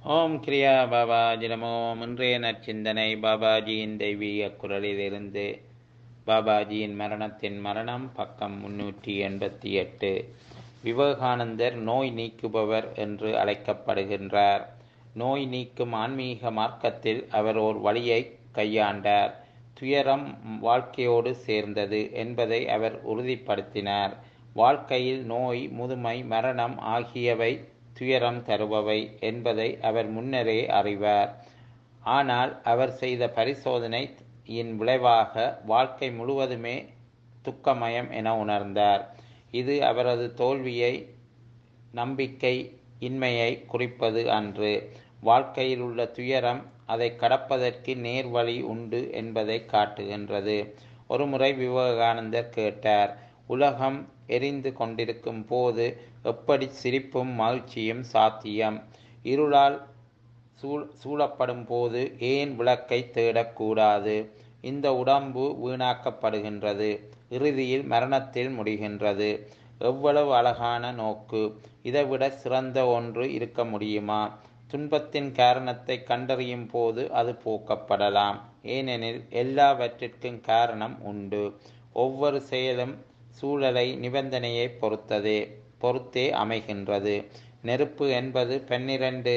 ஓம் கிரியா பாபாஜி நமோ இன்றைய நற்சிந்தனை பாபாஜியின் தெய்வீக குரலிலிருந்து பாபாஜியின் மரணத்தின் மரணம் பக்கம் முன்னூற்றி எண்பத்தி எட்டு விவேகானந்தர் நோய் நீக்குபவர் என்று அழைக்கப்படுகின்றார் நோய் நீக்கும் ஆன்மீக மார்க்கத்தில் அவர் ஓர் வழியை கையாண்டார் துயரம் வாழ்க்கையோடு சேர்ந்தது என்பதை அவர் உறுதிப்படுத்தினார் வாழ்க்கையில் நோய் முதுமை மரணம் ஆகியவை துயரம் தருபவை என்பதை அவர் முன்னரே அறிவார் ஆனால் அவர் செய்த பரிசோதனையின் விளைவாக வாழ்க்கை முழுவதுமே துக்கமயம் என உணர்ந்தார் இது அவரது தோல்வியை நம்பிக்கை இன்மையை குறிப்பது அன்று வாழ்க்கையில் உள்ள துயரம் அதை கடப்பதற்கு நேர் வழி உண்டு என்பதை காட்டுகின்றது ஒருமுறை விவேகானந்தர் கேட்டார் உலகம் எரிந்து கொண்டிருக்கும் போது எப்படி சிரிப்பும் மகிழ்ச்சியும் சாத்தியம் இருளால் சூழ் சூழப்படும் போது ஏன் விளக்கை தேடக்கூடாது இந்த உடம்பு வீணாக்கப்படுகின்றது இறுதியில் மரணத்தில் முடிகின்றது எவ்வளவு அழகான நோக்கு இதைவிட சிறந்த ஒன்று இருக்க முடியுமா துன்பத்தின் காரணத்தை கண்டறியும் போது அது போக்கப்படலாம் ஏனெனில் எல்லாவற்றிற்கும் காரணம் உண்டு ஒவ்வொரு செயலும் சூழலை நிபந்தனையை பொறுத்ததே பொறுத்தே அமைகின்றது நெருப்பு என்பது பன்னிரண்டு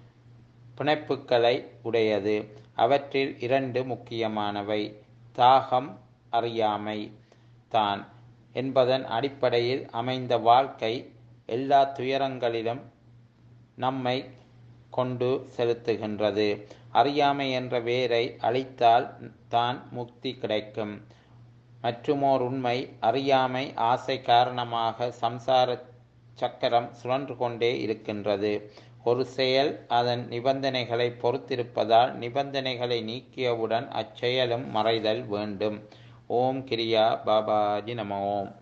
பிணைப்புகளை உடையது அவற்றில் இரண்டு முக்கியமானவை தாகம் அறியாமை தான் என்பதன் அடிப்படையில் அமைந்த வாழ்க்கை எல்லா துயரங்களிலும் நம்மை கொண்டு செலுத்துகின்றது அறியாமை என்ற வேரை அழித்தால் தான் முக்தி கிடைக்கும் மற்றுமோர் உண்மை அறியாமை ஆசை காரணமாக சம்சார சக்கரம் சுழன்று கொண்டே இருக்கின்றது ஒரு செயல் அதன் நிபந்தனைகளை பொறுத்திருப்பதால் நிபந்தனைகளை நீக்கியவுடன் அச்செயலும் மறைதல் வேண்டும் ஓம் கிரியா பாபாஜி நம ஓம்